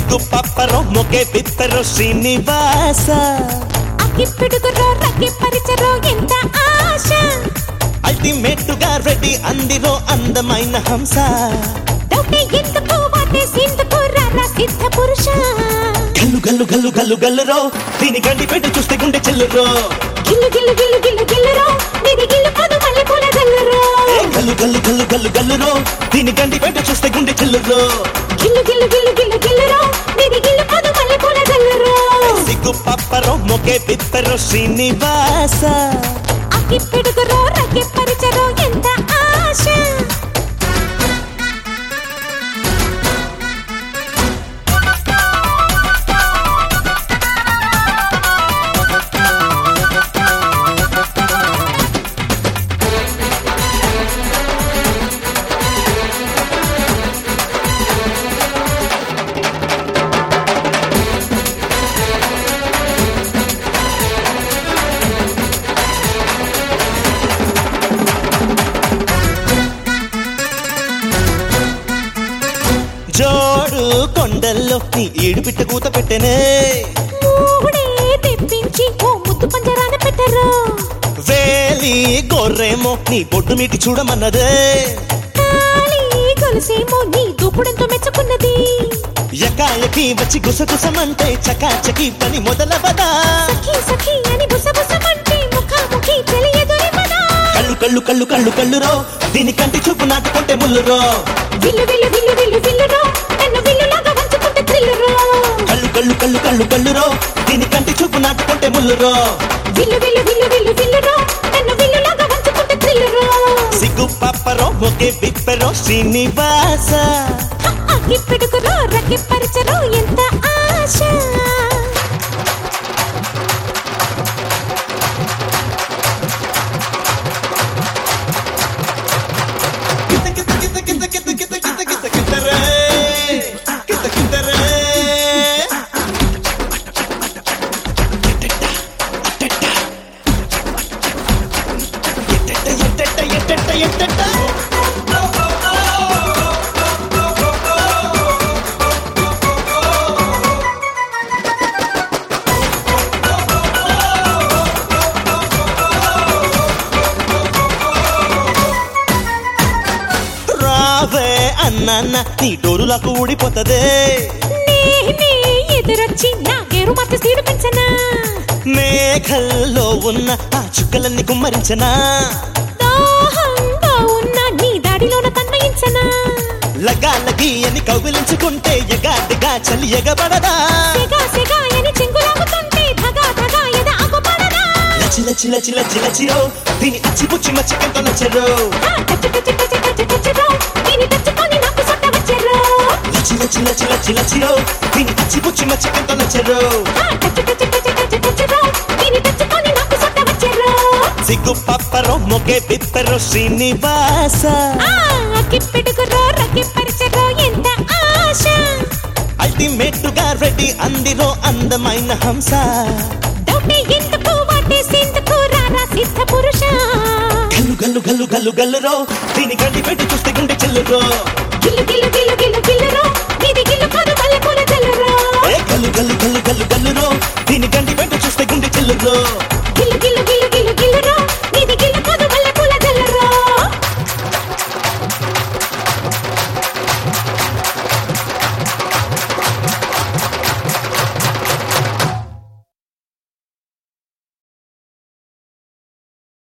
సిగ్గు పప్పరో మొగే పిప్పరో శ్రీనివాస అగ్గి పిడుగురో రగ్గి పరిచరో ఎంత ఆశ అల్టిమేట్ గా రెడీ అందిరో అందమైన హంస డౌటే ఎందుకు వాటేసిందుకు రారా సిద్ధ పురుష గల్లు గల్లు గల్లు గల్లు గల్లురో దీని గండి పెట్టి చూస్తే గుండె చెల్లురో గిల్లు గిల్లు గిల్లు గిల్లు గిల్లురో నిది గిల్లు పదు మల్లె పూల జల్లురో ఏ గల్లు గల్లు గల్లు గల్లు గల్లురో దీని గండి పెట్టి చూస్తే గుండె చెల్లురో గిల్లు గిల్లు గిల్లు గిల్లు గిల్లురో నిది గిల్లు పదు మల్లె పూల జల్లురో సిగ్గు పప్పరో మొగే పిప్పరో శ్రీనివాస అగ్గి పిడుగురో రగ్గి పరిచరో ఎంత ఆశ జోడు కొండల్లో నీ ఈడు పిట్ట కూత పెట్టెనే మూడే తెప్పించి ఓ ముద్దు పంజరాన పెట్టరు వేలి గొర్రెమో నీ బొడ్డు మీటి చూడమన్నదే కాలి గొలుసేమో నీ దూకుడంతో మెచ్చుకున్నది ఎకాయకి వచ్చి గుసగుసమంటే చకాచకి పని మొదలవదా సఖీ సఖీ అని బుసబుసమంటే ముఖాముఖి తెలియదురే పదా కళ్ళు కళ్ళు కళ్ళు కళ్ళు కళ్ళురో దీని కంటి చూపు నాటుకుంటే ముల్లురో విల్లు విల్లు విల్లు విల్లు విల్లురో నన్ను విల్లులాగా వంచుకుంటే థ్రిల్లురో కళ్ళు కళ్ళు కళ్ళు కళ్ళు కళ్ళురో దీని కంటి చూపు నాటుకుంటే ముల్లురో విల్లు విల్లు విల్లు విల్లు విల్లురో నన్ను విల్లులాగా వంచుకుంటే థ్రిల్లురో సిగ్గు పప్పరో ఒకే బిప్పరో శ్రీనివాస అగ్గి పిడుగురో రగ్గి పరిచరో ఎంత ఆశ కిత కిత కిత కిత కిత కిత కిత కిత కితరే కిత కితరే ఎట్టెట్ట ఎట్టెట్ట ఎట్టెట్ట ఎట్టెట్ట రావే అన్న నీ డోరులకు ఊడిపోతదే నేనే ఎదురొచ్చి నా గేరు మత సీడు పెంచనా మేఘల్లో ఉన్న ఆ చుక్కలన్నీ కుమ్మరించనా దాహంగా ఉన్న నీ దాడిలోన తన్మయించనా లగాలగి అని కౌగిలించుకుంటే ఎగాదిగా చలి ఎగబడదా సెగా సెగా అని చెంగులాగుతుంటే ధగా ధగా ఎద అగుపడదా లచి లచి లచి లచి లచిరో దీని అచ్చి పుచ్చి మచ్చికంత నచ్చరు ఆ టచ్ టచ్ టచ్ టచ్ టచ్రో దీని టచ్చుకొని నాకు సొట్ట వచ్చెర్రో లచి లచి లచి లచి లచిరో దీని అచ్చి పుచ్చి మచ్చికంత నచ్చరు ఆ టచ్ టచ్ టచ్ టచ్ టచ్రో దీని టచ్చుకొని నాకు సొట్ట వచ్చెర్రో సిగ్గు పప్పరో మొగే పిప్పరో శ్రీనివాస ఆ అగ్గి పిడుగురో రగ్గి పరిచరో ఎంత ఆశ అల్టిమేట్ గా రెడీ అందిరో అందమైన హంస డౌటే ఎందుకు వాటేసేందుకు రారా సిద్ధ పురుష గల్లు గల్లు గల్లు గల్లు గల్లురో దీని గడ్డి పెట్టి చూస్తే గుండె చెల్లురో గిల్లు గిల్లు గిల్లు గిల్లు గిల్లురో